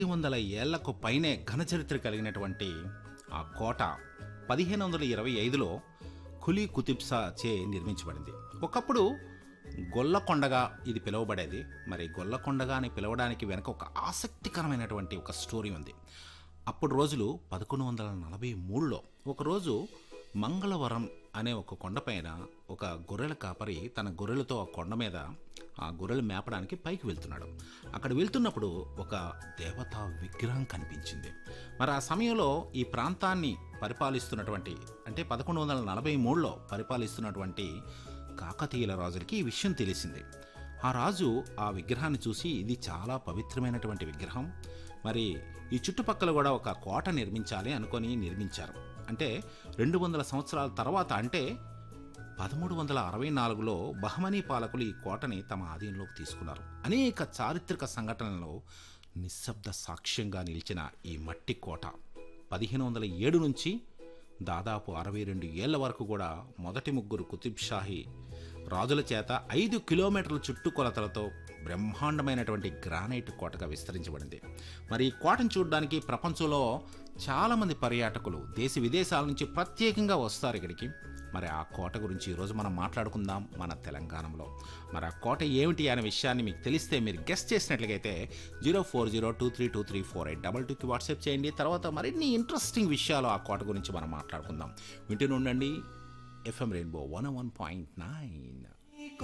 వందల ఏళ్లకు పైనే ఘనచరిత్ర కలిగినటువంటి ఆ కోట పదిహేను వందల ఇరవై ఐదులో ఖులీ కుతుబ్షా చే నిర్మించబడింది ఒకప్పుడు గొల్లకొండగా ఇది పిలువబడేది మరి గొల్లకొండగా అని పిలవడానికి వెనక ఒక ఆసక్తికరమైనటువంటి ఒక స్టోరీ ఉంది అప్పుడు రోజులు పదకొండు వందల నలభై మూడులో ఒకరోజు మంగళవరం అనే ఒక కొండపైన ఒక గొర్రెల కాపరి తన గొర్రెలతో ఆ కొండ మీద ఆ గొర్రెలు మేపడానికి పైకి వెళ్తున్నాడు అక్కడ వెళ్తున్నప్పుడు ఒక దేవతా విగ్రహం కనిపించింది మరి ఆ సమయంలో ఈ ప్రాంతాన్ని పరిపాలిస్తున్నటువంటి అంటే పదకొండు వందల నలభై మూడులో పరిపాలిస్తున్నటువంటి కాకతీయుల రాజులకి ఈ విషయం తెలిసింది ఆ రాజు ఆ విగ్రహాన్ని చూసి ఇది చాలా పవిత్రమైనటువంటి విగ్రహం మరి ఈ చుట్టుపక్కల కూడా ఒక కోట నిర్మించాలి అనుకొని నిర్మించారు అంటే రెండు వందల సంవత్సరాల తర్వాత అంటే పదమూడు వందల అరవై నాలుగులో బహమనీ పాలకులు ఈ కోటని తమ ఆధీనంలోకి తీసుకున్నారు అనేక చారిత్రక సంఘటనలలో నిశ్శబ్ద సాక్ష్యంగా నిలిచిన ఈ మట్టి కోట పదిహేను వందల ఏడు నుంచి దాదాపు అరవై రెండు ఏళ్ల వరకు కూడా మొదటి ముగ్గురు కుతుబ్ షాహీ రాజుల చేత ఐదు కిలోమీటర్ల చుట్టుకొలతలతో బ్రహ్మాండమైనటువంటి గ్రానైట్ కోటగా విస్తరించబడింది మరి ఈ కోటను చూడడానికి ప్రపంచంలో చాలామంది పర్యాటకులు దేశ విదేశాల నుంచి ప్రత్యేకంగా వస్తారు ఇక్కడికి మరి ఆ కోట గురించి ఈరోజు మనం మాట్లాడుకుందాం మన తెలంగాణలో మరి ఆ కోట ఏమిటి అనే విషయాన్ని మీకు తెలిస్తే మీరు గెస్ట్ చేసినట్లయితే zero four zero two three two three four eight double టూకి వాట్సాప్ చేయండి తర్వాత మరిన్ని ఇంట్రెస్టింగ్ విషయాలు ఆ కోట గురించి మనం మాట్లాడుకుందాం వింటూనే ఉండండి FM rainbow one one point nine